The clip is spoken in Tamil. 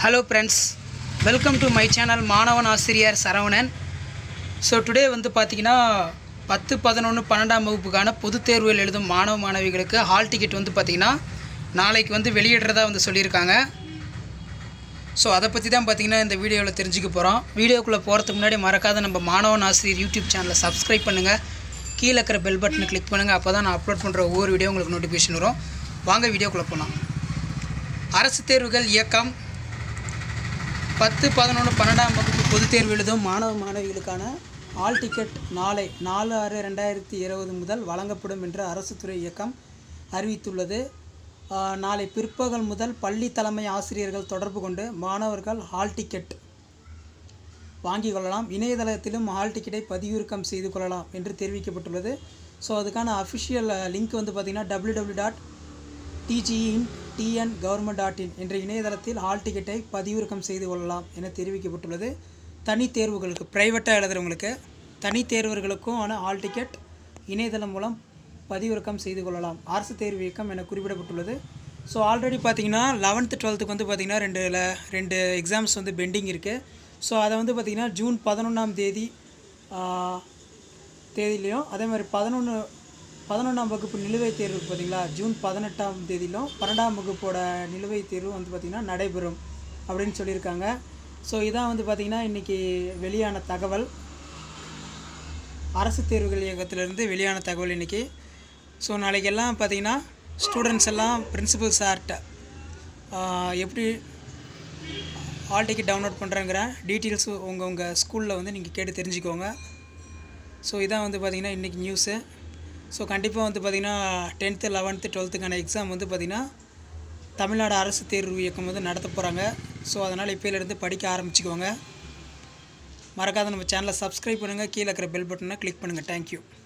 hello friends welcome to my channel மாணவன் ஆசிரியர் சரவணன் ஸோ டுடே வந்து பார்த்தீங்கன்னா பத்து பதினொன்று பன்னெண்டாம் வகுப்புக்கான பொதுத் தேர்வுகள் எழுதும் மாணவ மாணவிகளுக்கு ஹால் டிக்கெட் வந்து பார்த்திங்கன்னா நாளைக்கு வந்து வெளியிடுறதா வந்து சொல்லியிருக்காங்க ஸோ அதை பற்றி தான் பார்த்தீங்கன்னா இந்த வீடியோவில் தெரிஞ்சுக்க போகிறோம் வீடியோக்குள்ளே போகிறதுக்கு முன்னாடி மறக்காத நம்ம மாணவன் ஆசிரியர் யூடியூப் சேனலை சப்ஸ்கிரைப் பண்ணுங்கள் கீழே இருக்கிற பெல் பட்டனை கிளிக் பண்ணுங்கள் அப்போ தான் நான் அப்லோட் பண்ணுற ஒவ்வொரு வீடியோ உங்களுக்கு நோட்டிஃபிகேஷன் வரும் வாங்க வீடியோக்குள்ளே போகலாம் அரசு தேர்வுகள் இயக்கம் பத்து பதினொன்று பன்னெண்டாம் வகுப்பு பொதுத் தேர்வு எழுதும் மாணவ மாணவிகளுக்கான ஆல் டிக்கெட் நாளை நாலு ஆறு ரெண்டாயிரத்தி இருபது முதல் வழங்கப்படும் என்று அரசு துறை இயக்கம் அறிவித்துள்ளது ஆஹ், நாளை பிற்பகல் முதல் பள்ளி தலைமை ஆசிரியர்கள் தொடர்பு கொண்டு மாணவர்கள் ஹால் டிக்கெட் வாங்கிக் கொள்ளலாம் இணையதளத்திலும் ஹால் டிக்கெட்டை பதிவிறக்கம் செய்து கொள்ளலாம் என்று தெரிவிக்கப்பட்டுள்ளது ஸோ அதுக்கான அஃபிஷியல் லிங்க் வந்து பார்த்திங்கன்னா W W dot DGE TN government dot in என்ற இணையதளத்தில் ஹால் டிக்கெட்டை பதிவிறக்கம் செய்து கொள்ளலாம் என தெரிவிக்கப்பட்டுள்ளது தனி தேர்வுகளுக்கு ப்ரைவேட்டாக எழுதுறவங்களுக்கு தனி தேர்வர்களுக்கும் ஆன ஹால் டிக்கெட் இணையதளம் மூலம் பதிவிறக்கம் செய்து கொள்ளலாம் அரசு தேர்வு இயக்கம் என குறிப்பிடப்பட்டுள்ளது ஸோ ஆல்ரெடி பார்த்தீங்கன்னா லெவன்த்து டுவெல்த்துக்கு வந்து பார்த்திங்கன்னா ரெண்டு ல- ரெண்டு எக்ஸாம்ஸ் வந்து பெண்டிங் இருக்குது ஸோ அதை வந்து பார்த்திங்கன்னா ஜூன் பதினொன்றாம் தேதி ஆஹ், தேதியிலையும் அதே மாதிரி பதினொன்று பதினொன்றாம் வகுப்பு நிலுவைத் தேர்வு இருக்கு பார்த்தீங்களா ஜூன் பதினெட்டாம் தேதியிலும் பன்னெண்டாம் வகுப்போட நிலுவைத் தேர்வு வந்து பார்த்திங்கன்னா நடைபெறும் அப்படின்னு சொல்லியிருக்காங்க ஸோ இதான் வந்து பார்த்திங்கன்னா இன்றைக்கி வெளியான தகவல் அரசு தேர்வுகள் இயக்கத்திலிருந்து வெளியான தகவல் இன்றைக்கி ஸோ நாளைக்கு எல்லாம் பார்த்தீங்கன்னா ஸ்டூடெண்ட்ஸ் எல்லாம் பிரின்சிபல் சார்கிட்ட எப்படி ஹால் டிக்கெட் டவுன்லோட் பண்ணுறங்கிற டீட்டெயில்ஸு உங்கள் உங்கள் ஸ்கூலில் வந்து நீங்கள் கேட்டு தெரிஞ்சுக்கோங்க ஸோ இதான் வந்து பார்த்திங்கன்னா இன்றைக்கி நியூஸு ஸோ கண்டிப்பாக வந்து பார்த்திங்கன்னா டென்த்து லெவன்த்து டுவெல்த்துக்கான எக்ஸாம் வந்து பார்த்திங்கன்னா தமிழ்நாடு அரசு தேர்வு இயக்கம் வந்து நடத்த போகிறாங்க ஸோ அதனால் இப்போலேருந்து படிக்க ஆரம்பிச்சுக்கோங்க மறக்காத நம்ம சேனலை சப்ஸ்கிரைப் பண்ணுங்கள் கீழே இருக்கிற பெல் பட்டனை கிளிக் பண்ணுங்கள் தேங்க்யூ